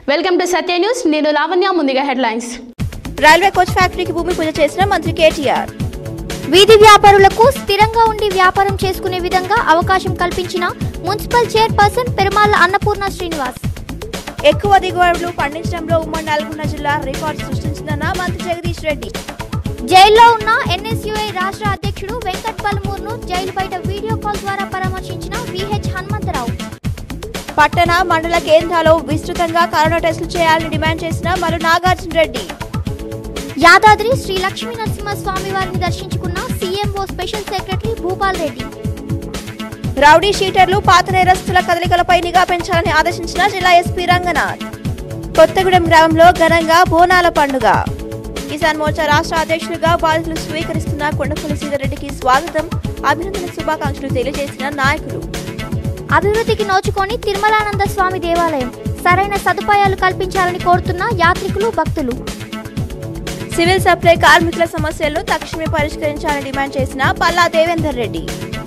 welcome to Satya news నేను లావణ్య ముందుగా headlines railway coach ఫ్యాక్టరీకి భూమి పూజ చేసిన మంత్రి కేటీఆర్ వీధి వ్యాపారులకు స్థిరంగా ఉండి వ్యాపారం చేసుకునే విధంగా అవకాశం కల్పించిన మున్సిపల్ చైర్పర్సన్ పెరుమాళ్ల అన్నపూర్ణ శ్రీనివాస్ ఎక్కువ దిగుబడులు పండించడంలో ఉమ్మడి నల్గొండ జిల్లా రికార్డు సృష్టించిందన్న మంత్రి జగదీష్ రెడ్డి జైల్లో ఉన్న ఎన్ఎస్యుఐ రాష్ట్ర అధ్యక్షుడు వెంకట్ పల్మూర్ను జైలు బయట వీడియో కాల్ ద్వారా పరామర్శించిన విహెచ్ హనుమంతరావు పట్టణ మండల కేంద్రాల్లో విస్తృతంగా కరోనా టెస్టులు చేయాలని డిమాండ్ చేసిన మరు నాగార్జున రెడ్డి యాదాద్రి శ్రీ లక్ష్మీ నరసింహ స్వామి వారిని దర్శించుకున్న CMO special secretary Bhupal Reddy rowdy షీటర్లు పాత నేరస్తుల కదలికలపై నిఘా పెంచాలని ఆదేశించిన జిల్లా ఎస్పీ రంగనాథ్ కొత్తగూడెం గ్రామంలో ఘనంగా బోనాల పండుగ కిసాన్ మోర్చా రాష్ట్ర అధ్యక్షులుగా బాధ్యతలు స్వీకరిస్తున్న కొండపల్లి సీతారెడ్డికి స్వాగతం అభినందన శుభాకాంక్షలు తెలియజేసిన నాయకులు అభివృద్ధికి నోచుకొని తిరుమలానంద స్వామి దేవాలయం సరైన సదుపాయాలు కల్పించాలని కోరుతున్న యాత్రికులు భక్తులు సివిల్ సప్లై కార్మికుల సమస్యలను తక్షణమే పరిష్కరించాలని డిమాండ్ చేసిన పల్లా దేవేందర్ రెడ్డి